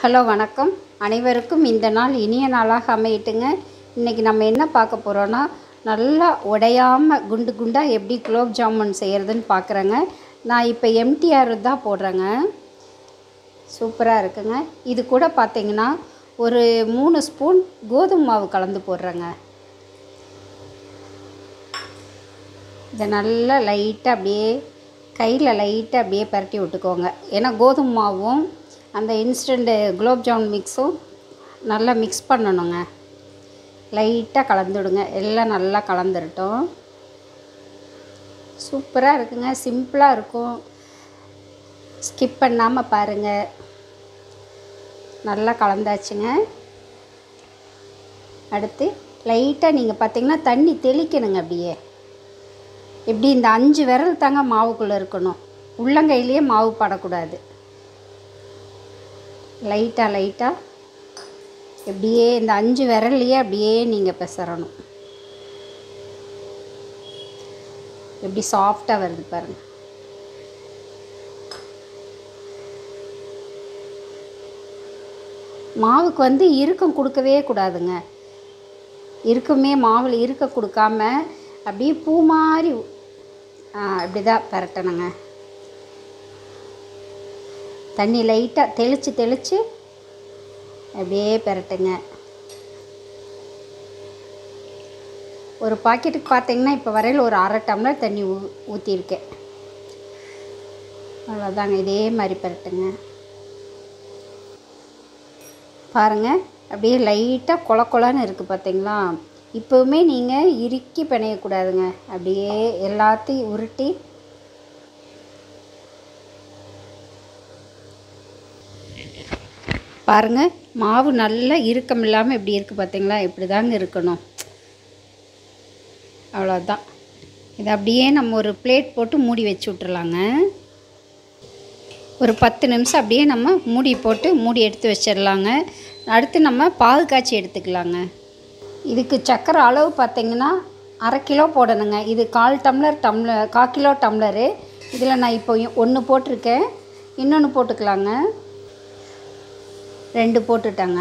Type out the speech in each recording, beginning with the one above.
hello வணக்கம் அனைவருக்கும் இந்த நாள் இனிய நாளாக அமையட்டுங்க இன்றைக்கி நம்ம என்ன பார்க்க போகிறோன்னா நல்லா உடையாமல் குண்டு குண்டாக எப்படி குலோப் ஜாமுன் செய்கிறதுன்னு பார்க்குறேங்க நான் இப்போ எம்டிஆர் தான் போடுறேங்க சூப்பராக இருக்குங்க இது கூட பார்த்தீங்கன்னா ஒரு மூணு ஸ்பூன் கோதுமை மாவு கலந்து போடுறேங்க இதை நல்லா லைட்டாக அப்படியே கையில் லைட்டாக அப்படியே பரட்டி விட்டுக்கோங்க ஏன்னா கோதுமை மாவும் அந்த இன்ஸ்டண்ட்டு குலோப் ஜாமுன் மிக்ஸும் நல்லா மிக்ஸ் பண்ணணுங்க லைட்டாக கலந்துவிடுங்க எல்லாம் நல்லா கலந்துரட்டும் சூப்பராக இருக்குங்க சிம்பிளாக இருக்கும் ஸ்கிப் பண்ணாமல் பாருங்கள் நல்லா கலந்தாச்சுங்க அடுத்து லைட்டாக நீங்கள் பார்த்தீங்கன்னா தண்ணி தெளிக்கணுங்க அப்படியே இப்படி இந்த அஞ்சு விரல் தாங்க மாவுக்குள்ளே இருக்கணும் உள்ளங்கையிலேயே மாவு படக்கூடாது லைட்டாக லைட்டாக இப்படியே இந்த அஞ்சு விரல்லையே அப்படியே நீங்கள் பெசரணும் எப்படி சாஃப்டாக வருது பாருங்கள் மாவுக்கு வந்து இறுக்கம் கொடுக்கவே கூடாதுங்க இருக்குமே மாவில் இருக்க கொடுக்காம அப்படியே பூ மாதிரி இப்படி தான் பரட்டணுங்க தண்ணி லைட்டாக தெளித்து தெளித்து அப்படியே பரட்டுங்க ஒரு பாக்கெட்டுக்கு பார்த்தீங்கன்னா இப்போ வரையில் ஒரு அரை டம்ளர் தண்ணி ஊ ஊற்றிருக்கேன் அவ்வளோதாங்க இதே மாதிரி பரட்டுங்க பாருங்கள் அப்படியே லைட்டாக கொல கொலன்னு இருக்குது பார்த்தீங்களா இப்போவுமே நீங்கள் இறுக்கி பிணையக்கூடாதுங்க அப்படியே எல்லாத்தையும் உருட்டி பாருங்கள் மாவு நல்லா இறுக்கம் இல்லாமல் இப்படி இருக்குது பார்த்தீங்களா இப்படி தாங்க இருக்கணும் அவ்வளோதான் இதை அப்படியே நம்ம ஒரு பிளேட் போட்டு மூடி வச்சு விட்றலாங்க ஒரு பத்து நிமிஷம் அப்படியே நம்ம மூடி போட்டு மூடி எடுத்து வச்சிடலாங்க அடுத்து நம்ம பாகு காய்ச்சி எடுத்துக்கலாங்க இதுக்கு சக்கரை அளவு பார்த்திங்கன்னா அரை கிலோ போடணுங்க இது கால் டம்ளர் டம்ளர் கால் கிலோ டம்ளரு இதில் நான் இப்போ ஒன்று போட்டிருக்கேன் இன்னொன்று போட்டுக்கலாங்க ரெண்டு போட்டுட்டாங்க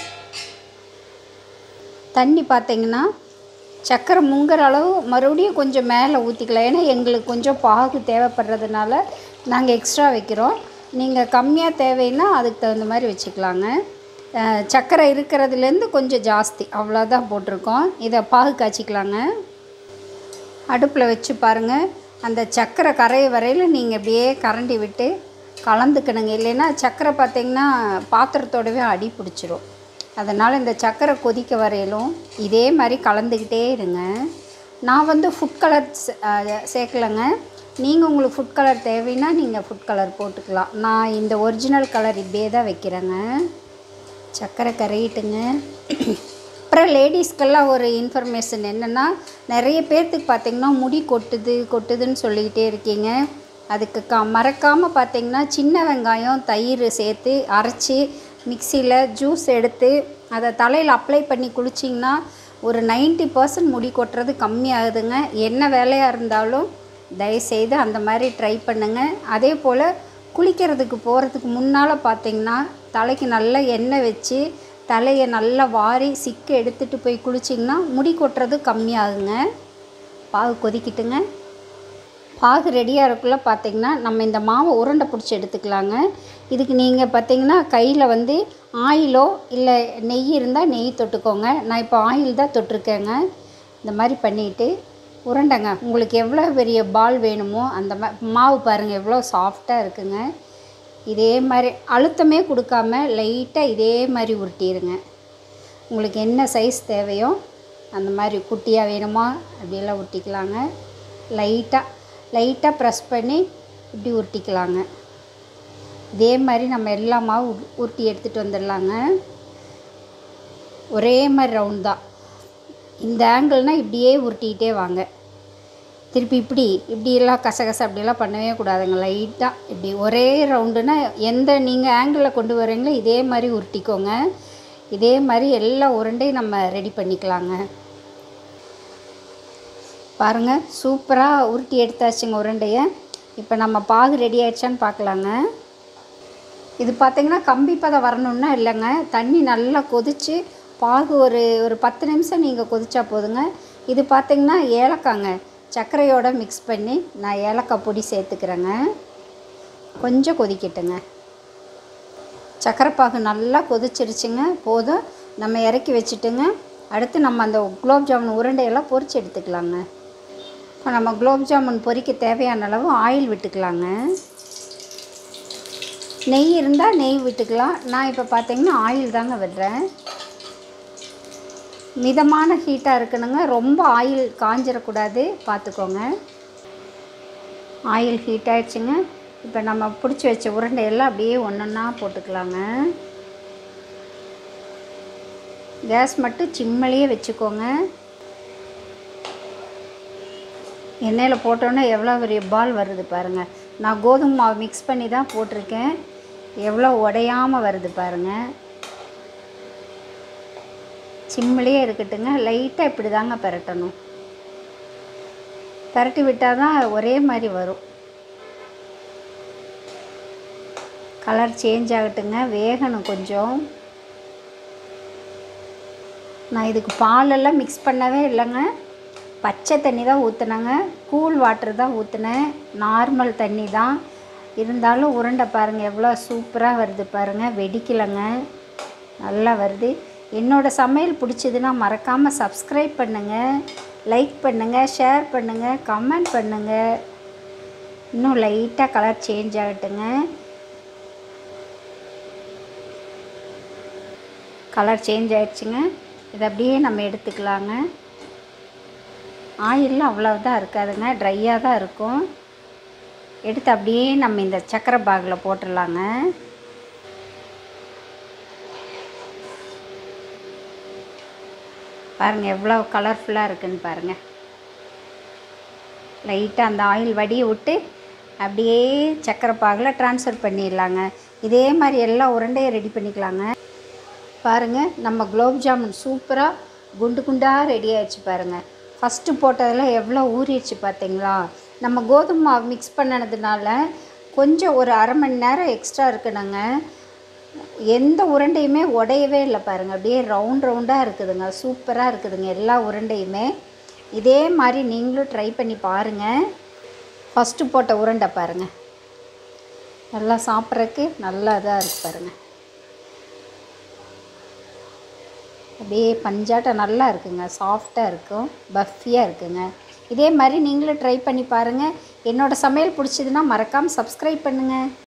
தண்ணி பார்த்திங்கன்னா சக்கரை முங்குற அளவு மறுபடியும் கொஞ்சம் மேலே ஊற்றிக்கலாம் ஏன்னா எங்களுக்கு கொஞ்சம் பாகு தேவைப்படுறதுனால நாங்கள் எக்ஸ்ட்ரா வைக்கிறோம் நீங்கள் கம்மியாக தேவைன்னா அதுக்கு தகுந்த மாதிரி வச்சுக்கலாங்க சர்க்கரை இருக்கிறதுலேருந்து கொஞ்சம் ஜாஸ்தி அவ்வளோதான் போட்டிருக்கோம் இதை பாகு காய்ச்சிக்கலாங்க அடுப்பில் வச்சு பாருங்கள் அந்த சர்க்கரை கரைய வரையில் நீங்கள் அப்படியே கரண்டி விட்டு கலந்துக்கணுங்க இல்லைன்னா சர்க்கரை பார்த்திங்கன்னா பாத்திரத்தோடவே அடி பிடிச்சிரும் அதனால் இந்த சர்க்கரை கொதிக்க வரையிலும் இதே மாதிரி கலந்துக்கிட்டே இருங்க நான் வந்து ஃபுட் கலர் சேர்க்கலைங்க நீங்கள் உங்களுக்கு ஃபுட் கலர் தேவைன்னா நீங்கள் ஃபுட் கலர் போட்டுக்கலாம் நான் இந்த ஒரிஜினல் கலர் இப்படியே தான் வைக்கிறேங்க சர்க்கரை கரையிட்டுங்க அப்புறம் லேடிஸ்க்கெல்லாம் ஒரு இன்ஃபர்மேஷன் என்னென்னா நிறைய பேர்த்துக்கு பார்த்திங்கன்னா முடி கொட்டுது கொட்டுதுன்னு சொல்லிக்கிட்டே இருக்கீங்க அதுக்கு க மறக்காமல் பார்த்திங்கன்னா சின்ன வெங்காயம் தயிர் சேர்த்து அரைச்சி மிக்சியில் ஜூஸ் எடுத்து அதை தலையில் அப்ளை பண்ணி குளிச்சிங்கன்னா ஒரு நைன்ட்டி பர்சன்ட் முடி கொட்டுறது கம்மியாகுதுங்க என்ன வேலையாக இருந்தாலும் தயவுசெய்து அந்த மாதிரி ட்ரை பண்ணுங்கள் அதே போல் குளிக்கிறதுக்கு போகிறதுக்கு முன்னால் பார்த்திங்கன்னா தலைக்கு நல்லா எண்ணெய் வச்சு தலையை நல்லா வாரி சிக்க எடுத்துகிட்டு போய் குளிச்சிங்கன்னா முடி கொட்டுறது கம்மியாகுங்க பாகு கொதிக்கிட்டுங்க பாகு ரெடியாக இருக்குள்ள பார்த்திங்கன்னா நம்ம இந்த மாவை உருண்டை பிடிச்சி எடுத்துக்கலாங்க இதுக்கு நீங்கள் பார்த்திங்கன்னா கையில் வந்து ஆயிலோ இல்லை நெய் இருந்தால் நெய் தொட்டுக்கோங்க நான் இப்போ ஆயில் தான் தொட்டிருக்கேங்க இந்த மாதிரி பண்ணிவிட்டு உருண்டைங்க உங்களுக்கு எவ்வளோ பெரிய பால் வேணுமோ அந்த மா மாவு பாருங்கள் எவ்வளோ சாஃப்டாக இருக்குங்க இதே மாதிரி அழுத்தமே கொடுக்காம லைட்டாக இதே மாதிரி உருட்டிடுங்க உங்களுக்கு என்ன சைஸ் தேவையோ அந்த மாதிரி குட்டியாக வேணுமா அப்படியெல்லாம் உருட்டிக்கலாங்க லைட்டாக லைட்டாக ப்ரெஸ் பண்ணி இப்படி உருட்டிக்கலாங்க இதே மாதிரி நம்ம எல்லா மாவு உருட்டி எடுத்துகிட்டு வந்துடலாங்க ஒரே மாதிரி ரவுண்ட் தான் இந்த ஆங்கிள்னால் இப்படியே உருட்டிக்கிட்டே வாங்க திருப்பி இப்படி இப்படியெல்லாம் கசகச அப்படியெல்லாம் பண்ணவே கூடாதுங்க லைட்டாக இப்படி ஒரே ரவுண்டுனா எந்த நீங்கள் ஆங்கிளில் கொண்டு வரீங்களோ இதே மாதிரி உருட்டிக்கோங்க இதே மாதிரி எல்லா உருண்டையும் நம்ம ரெடி பண்ணிக்கலாங்க பாருங்கள் சூப்பராக உருட்டி எடுத்தாச்சுங்க உருண்டையை இப்போ நம்ம பாகு ரெடி ஆயிடுச்சான்னு பார்க்கலாங்க இது பார்த்திங்கன்னா கம்பி பதம் வரணுன்னா இல்லைங்க தண்ணி நல்லா கொதித்து பாகு ஒரு ஒரு பத்து நிமிஷம் நீங்கள் கொதிச்சா போதுங்க இது பார்த்திங்கன்னா ஏலக்காங்க சர்க்கரையோட மிக்ஸ் பண்ணி நான் ஏலக்காய் பொடி சேர்த்துக்கிறேங்க கொஞ்சம் கொதிக்கட்டுங்க சர்க்கரை பாகு நல்லா கொதிச்சிருச்சுங்க போதும் நம்ம இறக்கி வச்சுட்டுங்க அடுத்து நம்ம அந்த குலோப் ஜாமுன் உருண்டையெல்லாம் பொரிச்சு எடுத்துக்கலாங்க இப்போ நம்ம குலோப் ஜாமுன் பொரிக்க தேவையான அளவு ஆயில் விட்டுக்கலாங்க நெய் இருந்தால் நெய் விட்டுக்கலாம் நான் இப்போ பார்த்தீங்கன்னா ஆயில் தாங்க விடுறேன் மிதமான ஹீட்டாக இருக்கணுங்க ரொம்ப ஆயில் காஞ்சிடக்கூடாது பார்த்துக்கோங்க ஆயில் ஹீட் ஆயிடுச்சுங்க இப்போ நம்ம பிடிச்சி வச்ச உருண்டையெல்லாம் அப்படியே ஒன்றா போட்டுக்கலாங்க கேஸ் மட்டும் சிம்மலையே வச்சுக்கோங்க எண்ணெயில் போட்டோன்னே எவ்வளோ பெரிய பால் வருது பாருங்கள் நான் கோதுமை மாவு மிக்ஸ் பண்ணி தான் போட்டிருக்கேன் எவ்வளோ உடையாமல் வருது பாருங்கள் சிம்மிலேயே இருக்கட்டுங்க லைட்டாக இப்படி தாங்க பெரட்டணும் பெரட்டி விட்டால் தான் ஒரே மாதிரி வரும் கலர் சேஞ்ச் ஆகட்டுங்க வேகணும் கொஞ்சம் நான் இதுக்கு பாலெல்லாம் மிக்ஸ் பண்ணவே இல்லைங்க பச்சை தண்ணி தான் ஊற்றுனேங்க கூல் வாட்டர் தான் ஊற்றுனேன் நார்மல் தண்ணி தான் இருந்தாலும் உருண்டை பாருங்கள் எவ்வளோ சூப்பராக வருது பாருங்கள் வெடிக்கலைங்க நல்லா வருது என்னோடய சமையல் பிடிச்சதுன்னா மறக்காமல் சப்ஸ்கிரைப் பண்ணுங்கள் லைக் பண்ணுங்கள் ஷேர் பண்ணுங்கள் கமெண்ட் பண்ணுங்கள் இன்னும் லைட்டாக கலர் சேஞ்ச் ஆகட்டுங்க கலர் சேஞ்ச் ஆயிடுச்சுங்க இதை அப்படியே நம்ம எடுத்துக்கலாங்க ஆயிலெலாம் அவ்வளோதான் இருக்காதுங்க ட்ரையாக தான் இருக்கும் எடுத்து அப்படியே நம்ம இந்த சக்கரை பாகில் போட்டுடலாங்க பாருங்கள் எவ்வளோ கலர்ஃபுல்லாக இருக்குன்னு பாருங்கள் லைட்டாக அந்த ஆயில் வடியை விட்டு அப்படியே சக்கரை பாகில் ட்ரான்ஸ்ஃபர் பண்ணிடலாங்க இதே மாதிரி எல்லா உருண்டையும் ரெடி பண்ணிக்கலாங்க பாருங்கள் நம்ம குலோப் ஜாமுன் சூப்பராக குண்டு குண்டாக ரெடி ஆயிடுச்சு பாருங்கள் ஃபஸ்ட்டு போட்டதில் எவ்வளோ ஊறிடுச்சு பார்த்தீங்களா நம்ம கோதுமை மாவு மிக்ஸ் பண்ணனதுனால கொஞ்சம் ஒரு அரை மணி நேரம் எக்ஸ்ட்ரா இருக்குனுங்க எந்த உருண்டையுமே உடையவே இல்லை பாருங்கள் அப்படியே ரவுண்ட் ரவுண்டாக இருக்குதுங்க சூப்பராக இருக்குதுங்க எல்லா உருண்டையுமே இதே மாதிரி நீங்களும் ட்ரை பண்ணி பாருங்கள் ஃபஸ்ட்டு போட்ட உருண்டை பாருங்கள் நல்லா சாப்பிட்றதுக்கு நல்லா இதாக இருக்குது பாருங்கள் அப்படியே பஞ்சாட்டம் நல்லா இருக்குங்க சாஃப்டாக இருக்கும் பஃபியாக இருக்குங்க இதே மாதிரி நீங்களும் ட்ரை பண்ணி பாருங்கள் என்னோடய சமையல் பிடிச்சதுன்னா மறக்காமல் சப்ஸ்கிரைப் பண்ணுங்கள்